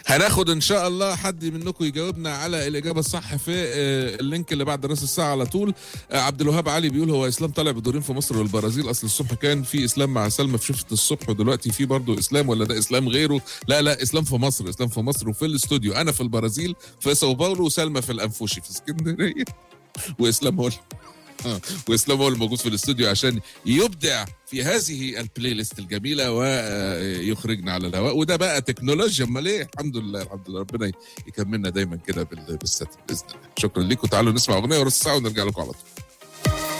هناخد ان شاء الله حد منكم يجاوبنا على الاجابه الصح في آه، اللينك اللي بعد راس الساعه على طول آه، عبد الوهاب علي بيقول هو اسلام طالع بدورين في مصر والبرازيل اصل الصبح كان في اسلام مع سلمى في شفت الصبح ودلوقتي في برضه اسلام ولا ده اسلام غيره لا لا اسلام في مصر اسلام في مصر وفي الاستوديو انا في البرازيل في ساو باولو وسلمى في الانفوشي في اسكندريه واسلام هو آه، واسلام هو الموجود في الاستوديو عشان يبدع في هذه البلاي ليست الجميله ويخرجنا على الهواء وده بقى تكنولوجيا امال ايه الحمد لله الحمد لله ربنا يكملنا دايما كده بال- بالستر باذن الله شكرا لكم تعالوا نسمع اغنيه ورا الساعه ونرجع لكم على طول